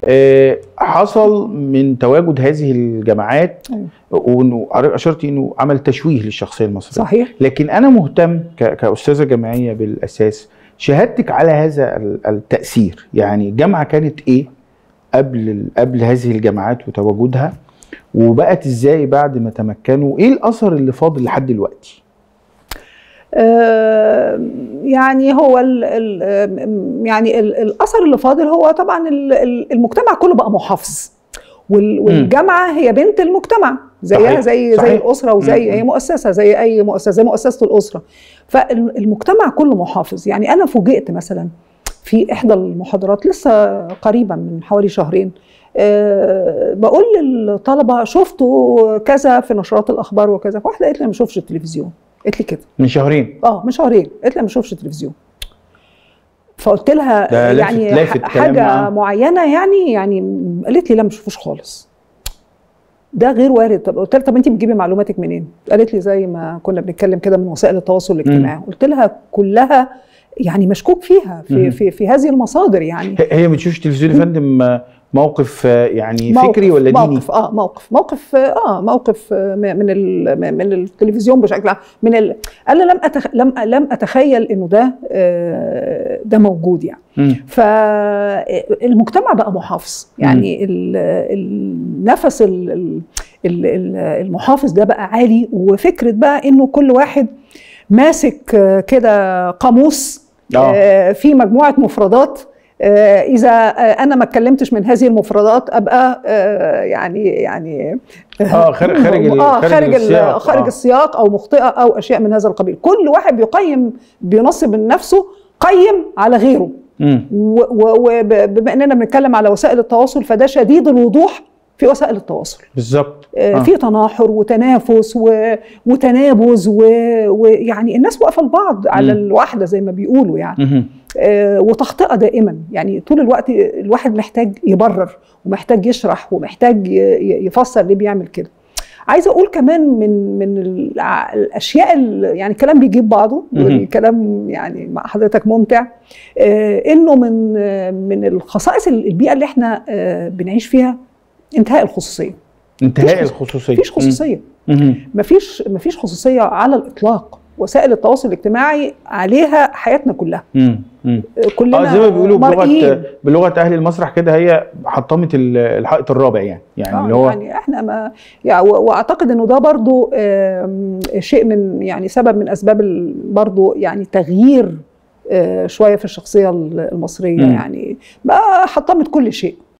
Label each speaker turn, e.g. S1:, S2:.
S1: آه، حصل من تواجد هذه الجماعات
S2: أيوة.
S1: وانه اشرت انه عمل تشويه للشخصيه المصريه
S2: صحيح
S1: لكن انا مهتم ك- كاستاذه جامعيه بالاساس شهادتك على هذا ال- التاثير يعني الجامعه كانت ايه قبل ال- قبل هذه الجامعات وتواجدها وبقت ازاي بعد ما تمكنوا ايه الاثر اللي فاضل لحد دلوقتي
S2: آه، يعني هو ال ال يعني ال الاثر اللي فاضل هو طبعا ال- ال- المجتمع كله بقى محافظ وال- والجامعه هي بنت المجتمع زيها
S1: صحيح،
S2: زي
S1: صحيح.
S2: زي الاسره وزي
S1: مم.
S2: هي مؤسسه زي اي مؤسسه زي مؤسسه الاسره فالمجتمع كله محافظ يعني انا فوجئت مثلا في احدى المحاضرات لسه قريبا من حوالي شهرين أه بقول للطلبه شفتوا كذا في نشرات الاخبار وكذا فواحده قالت لي أنا ما بشوفش التلفزيون قالت لي كده
S1: من شهرين
S2: اه من شهرين قالت لي أنا ما بشوفش تلفزيون فقلت لها
S1: ده لافت-
S2: يعني
S1: لافت
S2: ح-
S1: كلام
S2: حاجه
S1: معاه.
S2: معينه يعني يعني قالت لي لا ما بشوفوش خالص ده غير وارد طب قلت لها طب انت بتجيبي معلوماتك منين؟ قالت لي زي ما كنا بنتكلم كده من وسائل التواصل الاجتماعي قلت لها كلها يعني مشكوك فيها في
S1: مم.
S2: في في هذه المصادر يعني
S1: ه- هي ما بتشوفش تلفزيون يا فندم موقف آه، يعني
S2: موقف-
S1: فكري ولا ديني
S2: موقف اه موقف موقف اه موقف آه، م- من ال- م- من التلفزيون بشكل عام من ال... انا لم أتخ... لم لم اتخيل انه ده آه، ده موجود يعني
S1: مم.
S2: فالمجتمع بقى محافظ يعني ال- النفس ال- ال- ال- ال- المحافظ ده بقى عالي وفكره بقى انه كل واحد ماسك آه، كده قاموس
S1: آه.
S2: آه، في مجموعه مفردات آه، اذا آه، انا ما اتكلمتش من هذه المفردات ابقى آه، يعني يعني
S1: اه خارج خارج ال-
S2: اه خارج ال-
S1: السياق
S2: خارج
S1: آه.
S2: السياق او مخطئه او اشياء من هذا القبيل كل واحد بيقيم بينصب من نفسه قيم على غيره
S1: مم.
S2: وبما اننا بنتكلم على وسائل التواصل فده شديد الوضوح في وسائل التواصل
S1: بالظبط
S2: آه،
S1: آه.
S2: في تناحر وتنافس و- وتنابز و- ويعني الناس واقفه لبعض على
S1: مم.
S2: الواحده زي ما بيقولوا يعني
S1: مهم.
S2: آه، وتخطئه دائما يعني طول الوقت الواحد محتاج يبرر ومحتاج يشرح ومحتاج ي- ي- يفسر ليه بيعمل كده عايزه اقول كمان من من الع- الاشياء ال- يعني الكلام بيجيب بعضه
S1: مهم.
S2: والكلام يعني مع حضرتك ممتع آه، انه من آه، من الخصائص البيئه اللي احنا آه، بنعيش فيها انتهاء الخصوصيه
S1: انتهاء
S2: مفيش-
S1: الخصوصيه
S2: مفيش خصوصيه
S1: مهم.
S2: مفيش مفيش خصوصيه على الاطلاق وسائل التواصل الاجتماعي عليها حياتنا كلها
S1: مم. مم.
S2: كلنا
S1: اه زي ما بيقولوا بلغه
S2: مرئيين.
S1: بلغه اهل المسرح كده هي حطمت ال- الحائط الرابع يعني يعني
S2: آه
S1: اللي هو
S2: يعني احنا ما يعني و- واعتقد انه ده برضو آم، شيء من يعني سبب من اسباب ال- برضو يعني تغيير آه، شويه في الشخصيه المصريه
S1: مم.
S2: يعني بقى حطمت كل شيء